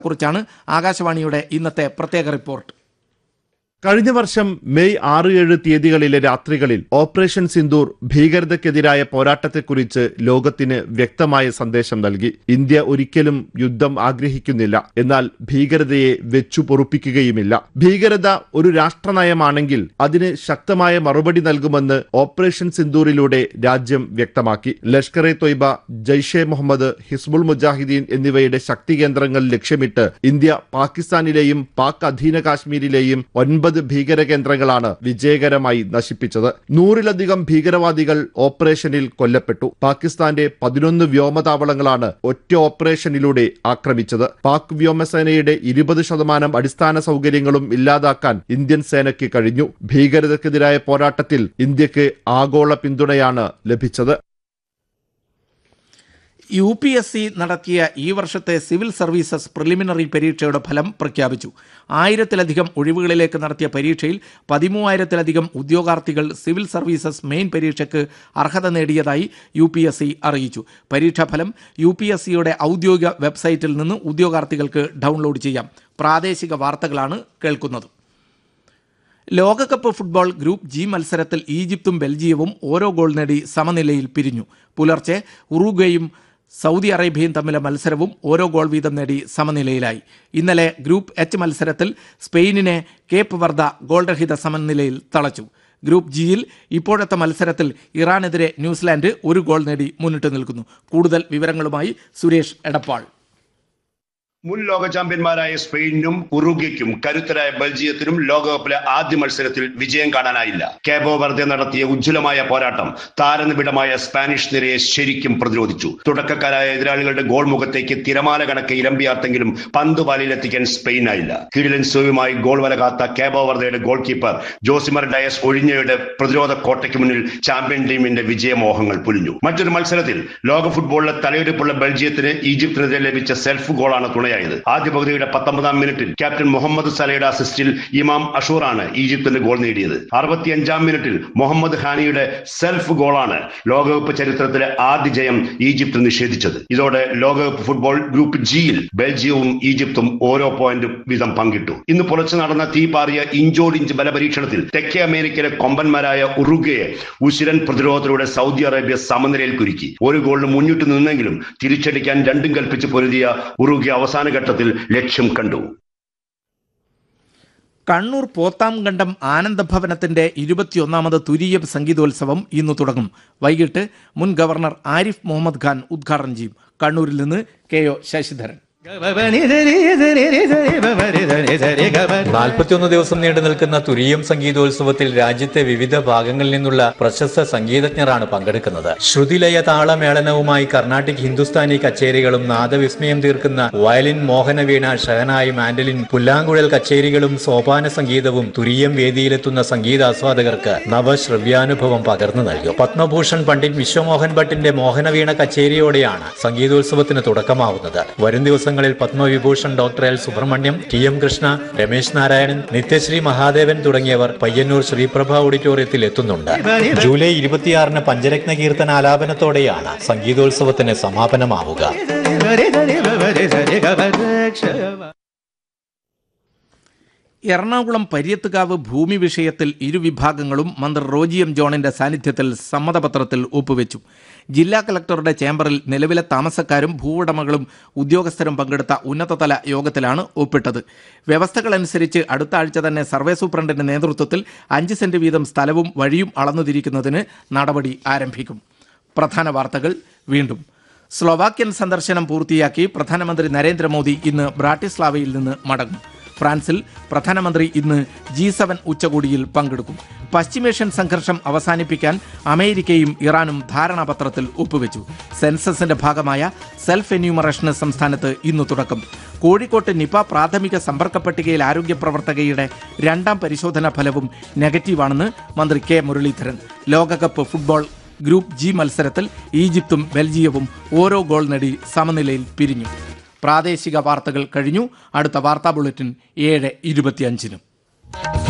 കുറിച്ചാണ് ആകാശവാണിയുടെ ഇന്നത്തെ പ്രത്യേക റിപ്പോർട്ട് കഴിഞ്ഞ വർഷം മെയ് ആറ് ഏഴ് തീയതികളിലെ രാത്രികളിൽ ഓപ്പറേഷൻ സിന്ദൂർ ഭീകരതയ്ക്കെതിരായ പോരാട്ടത്തെക്കുറിച്ച് ലോകത്തിന് വ്യക്തമായ സന്ദേശം നൽകി ഇന്ത്യ ഒരിക്കലും യുദ്ധം ആഗ്രഹിക്കുന്നില്ല എന്നാൽ ഭീകരതയെ വെച്ചു പൊറുപ്പിക്കുകയുമില്ല ഭീകരത ഒരു രാഷ്ട്രനയമാണെങ്കിൽ അതിന് ശക്തമായ മറുപടി നൽകുമെന്ന് ഓപ്പറേഷൻ സിന്ദൂറിലൂടെ രാജ്യം വ്യക്തമാക്കി ലഷ്കർ എ തൊയ്ബ ജയ്ഷെ മുഹമ്മദ് ഹിസ്ബുൾ മുജാഹിദീൻ എന്നിവയുടെ ശക്തി കേന്ദ്രങ്ങൾ ലക്ഷ്യമിട്ട് ഇന്ത്യ പാകിസ്ഥാനിലെയും പാക് അധീന കാശ്മീരിലെയും ഒൻപത് ഭീകര കേന്ദ്രങ്ങളാണ് വിജയകരമായി നശിപ്പിച്ചത് നൂറിലധികം ഭീകരവാദികൾ ഓപ്പറേഷനിൽ കൊല്ലപ്പെട്ടു പാകിസ്ഥാന്റെ പതിനൊന്ന് വ്യോമതാവളങ്ങളാണ് ഒറ്റ ഓപ്പറേഷനിലൂടെ ആക്രമിച്ചത് പാക് വ്യോമസേനയുടെ ഇരുപത് ശതമാനം അടിസ്ഥാന സൗകര്യങ്ങളും ഇല്ലാതാക്കാൻ ഇന്ത്യൻ സേനയ്ക്ക് കഴിഞ്ഞു ഭീകരതയ്ക്കെതിരായ പോരാട്ടത്തിൽ ഇന്ത്യക്ക് ആഗോള പിന്തുണയാണ് ലഭിച്ചത് യു പി എസ് സി നടത്തിയ ഈ വർഷത്തെ സിവിൽ സർവീസസ് പ്രിലിമിനറി പരീക്ഷയുടെ ഫലം പ്രഖ്യാപിച്ചു ആയിരത്തിലധികം ഒഴിവുകളിലേക്ക് നടത്തിയ പരീക്ഷയിൽ പതിമൂവായിരത്തിലധികം ഉദ്യോഗാർത്ഥികൾ സിവിൽ സർവീസസ് മെയിൻ പരീക്ഷയ്ക്ക് അർഹത നേടിയതായി യു പി എസ് സി അറിയിച്ചു പരീക്ഷാഫലം യു പി എസ് സിയുടെ ഔദ്യോഗിക വെബ്സൈറ്റിൽ നിന്ന് ഉദ്യോഗാർത്ഥികൾക്ക് ഡൗൺലോഡ് ചെയ്യാം പ്രാദേശിക വാർത്തകളാണ് കേൾക്കുന്നത് ലോകകപ്പ് ഫുട്ബോൾ ഗ്രൂപ്പ് ജി മത്സരത്തിൽ ഈജിപ്തും ബെൽജിയവും ഓരോ ഗോൾ നേടി സമനിലയിൽ പിരിഞ്ഞു പുലർച്ചെ ഉറുഗ്വയും സൗദി അറേബ്യയും തമ്മിലെ മത്സരവും ഓരോ ഗോൾ വീതം നേടി സമനിലയിലായി ഇന്നലെ ഗ്രൂപ്പ് എച്ച് മത്സരത്തിൽ സ്പെയിനിനെ കേപ്പ് വർദ്ധ ഗോൾരഹിത സമനിലയിൽ തളച്ചു ഗ്രൂപ്പ് ജിയിൽ ഇപ്പോഴത്തെ മത്സരത്തിൽ ഇറാനെതിരെ ന്യൂസിലാൻഡ് ഒരു ഗോൾ നേടി മുന്നിട്ട് നിൽക്കുന്നു കൂടുതൽ വിവരങ്ങളുമായി സുരേഷ് എടപ്പാൾ മുൻ ലോക ചാമ്പ്യന്മാരായ സ്പെയിനിനും ഉറുഗ്വയ്ക്കും കരുത്തരായ ബെൽജിയത്തിനും ലോകകപ്പിലെ ആദ്യ മത്സരത്തിൽ വിജയം കാണാനായില്ല കേബോ വെറുതെ നടത്തിയ ഉജ്ജ്വലമായ പോരാട്ടം താരനിബിഡമായ സ്പാനിഷ് നിരയെ ശരിക്കും പ്രതിരോധിച്ചു തുടക്കക്കാരായ എതിരാളികളുടെ ഗോൾ മുഖത്തേക്ക് തിരമാല കണക്ക് ഇരമ്പിയാർത്തെങ്കിലും പന്ത് വലയിലെത്തിക്കാൻ സ്പെയിനായില്ല കിടിലൻ സോയുമായി ഗോൾ വലകാത്ത കേബോ വെറുതെയുടെ ഗോൾ കീപ്പർ ജോസിമർ ഡയസ് ഒഴിഞ്ഞയുടെ പ്രതിരോധ കോട്ടയ്ക്ക് മുന്നിൽ ചാമ്പ്യൻ ടീമിന്റെ വിജയമോഹങ്ങൾ പുലിഞ്ഞു മറ്റൊരു മത്സരത്തിൽ ലോക ഫുട്ബോളിലെ തലയെടുപ്പുള്ള ബെൽജിയത്തിന് ഈജിപ്തിനെതിരെ ലഭിച്ച സെൽഫ് ഗോളാണ് തുണയായത് ആദ്യ പകുതിയുടെ പത്തൊമ്പതാം മിനിറ്റിൽ ക്യാപ്റ്റൻ മുഹമ്മദ് സലയുടെ അസിസ്റ്റിൽ ഇമാം അഷൂറാണ് ഈജിപ്തിന്റെ ഗോൾ നേടിയത് അറുപത്തിയഞ്ചാം മിനിറ്റിൽ മുഹമ്മദ് ഹാനിയുടെ സെൽഫ് ഗോളാണ് ലോകകപ്പ് ചരിത്രത്തിലെ ആദ്യ ജയം ഈജിപ്ത് നിഷേധിച്ചത് ഇതോടെ ലോകകപ്പ് ഫുട്ബോൾ ഗ്രൂപ്പ് ജിയിൽ ബെൽജിയവും ഈജിപ്തും ഓരോ പോയിന്റ് വീതം പങ്കിട്ടു ഇന്ന് പുലർച്ചെ നടന്ന തീപാറിയ ഇഞ്ചോടിഞ്ച് ബലപരീക്ഷണത്തിൽ തെക്കേ അമേരിക്കയിലെ കൊമ്പന്മാരായ ഉറുഗ്വയെ ഉശിരൻ പ്രതിരോധത്തിലൂടെ സൗദി അറേബ്യ സമനിലയിൽ കുരുക്കി ഒരു ഗോളിന് മുന്നിട്ട് നിന്നെങ്കിലും തിരിച്ചടിക്കാൻ രണ്ടും കൽപ്പിച്ച് പൊരുതിയ ഉറുഗ്വ അവസാന ഘട്ടത്തിൽ ലക്ഷ്യം കണ്ടു കണ്ണൂർ പോത്താംകണ്ടം ആനന്ദഭവനത്തിന്റെ ഇരുപത്തിയൊന്നാമത് തുരീയം സംഗീതോത്സവം ഇന്ന് തുടങ്ങും വൈകിട്ട് മുൻ ഗവർണർ ആരിഫ് മുഹമ്മദ് ഖാൻ ഉദ്ഘാടനം ചെയ്യും കണ്ണൂരിൽ നിന്ന് കെ ഒ ശശിധരൻ നാൽപ്പത്തിയൊന്ന് ദിവസം നീണ്ടു നിൽക്കുന്ന തുരീയം സംഗീതോത്സവത്തിൽ രാജ്യത്തെ വിവിധ ഭാഗങ്ങളിൽ നിന്നുള്ള പ്രശസ്ത സംഗീതജ്ഞരാണ് പങ്കെടുക്കുന്നത് ശ്രുതിലയ താളമേളനവുമായി കർണാട്ടിക് ഹിന്ദുസ്ഥാനി കച്ചേരികളും നാദവിസ്മയം തീർക്കുന്ന വയലിൻ മോഹനവീണ ഷഹനായി മാൻഡലിൻ പുല്ലാങ്കുഴൽ കച്ചേരികളും സോപാന സംഗീതവും തുരീയം വേദിയിലെത്തുന്ന സംഗീതാസ്വാദകർക്ക് നവശ്രവ്യാനുഭവം പകർന്നു നൽകും പത്മഭൂഷൺ പണ്ഡിറ്റ് വിശ്വമോഹൻ ഭട്ടിന്റെ മോഹനവീണ കച്ചേരിയോടെയാണ് സംഗീതോത്സവത്തിന് തുടക്കമാവുന്നത് വരും ദിവസങ്ങളിൽ Padma Vibhushan doctor L Subramaniam T M Krishna Ramesh Narayan Nithyasree Mahadevan തുടങ്ങിയവർ പയ്യന്നൂർ ശ്രീപ്രഭ ഓഡിറ്റോറിയത്തിൽ എത്തുന്നുണ്ട് ജൂലൈ ഇരുപത്തിയാറിന് പഞ്ചരത്ന കീർത്തന ആലാപനത്തോടെയാണ് സംഗീതോത്സവത്തിന് സമാപനമാവുക എറണാകുളം പര്യത്തുകാവ് ഭൂമി വിഷയത്തിൽ ഇരുവിഭാഗങ്ങളും മന്ത്രി റോജി എം ജോണിന്റെ സാന്നിധ്യത്തിൽ സമ്മതപത്രത്തിൽ ഒപ്പുവെച്ചു ജില്ലാ കളക്ടറുടെ ചേംബറിൽ നിലവിലെ താമസക്കാരും ഭൂവുടമകളും ഉദ്യോഗസ്ഥരും പങ്കെടുത്ത ഉന്നതതല യോഗത്തിലാണ് ഒപ്പിട്ടത് വ്യവസ്ഥകളനുസരിച്ച് അടുത്ത ആഴ്ച തന്നെ സർവേ സൂപ്രണ്ടിന്റെ നേതൃത്വത്തിൽ അഞ്ച് സെന്റ് വീതം സ്ഥലവും വഴിയും അളന്നുതിരിക്കുന്നതിന് നടപടി ആരംഭിക്കും പ്രധാന വാർത്തകൾ വീണ്ടും സ്ലൊവാക്യൻ സന്ദർശനം പൂർത്തിയാക്കി പ്രധാനമന്ത്രി നരേന്ദ്രമോദി ഇന്ന് ബ്രാട്ടിസ്ലാവയിൽ നിന്ന് മടങ്ങും ഫ്രാൻസിൽ പ്രധാനമന്ത്രി ഇന്ന് ജി സെവൻ ഉച്ചകോടിയിൽ പങ്കെടുക്കും പശ്ചിമേഷ്യൻ സംഘർഷം അവസാനിപ്പിക്കാൻ അമേരിക്കയും ഇറാനും ധാരണാപത്രത്തിൽ ഒപ്പുവെച്ചു സെൻസസിന്റെ ഭാഗമായ സെൽഫ് എന്യൂമറേഷന് സംസ്ഥാനത്ത് ഇന്ന് തുടക്കം കോഴിക്കോട്ട് നിപ പ്രാഥമിക സമ്പർക്ക പട്ടികയിൽ ആരോഗ്യ പ്രവർത്തകയുടെ രണ്ടാം പരിശോധനാ ഫലവും നെഗറ്റീവാണെന്ന് മന്ത്രി കെ മുരളീധരൻ ലോകകപ്പ് ഫുട്ബോൾ ഗ്രൂപ്പ് ജി മത്സരത്തിൽ ഈജിപ്തും ബെൽജിയവും ഓരോ ഗോൾ നേടി സമനിലയിൽ പിരിഞ്ഞു പ്രാദേശിക വാർത്തകൾ കഴിഞ്ഞു അടുത്ത വാർത്താ ബുള്ളറ്റിൻ ഏഴ് ഇരുപത്തിയഞ്ചിനും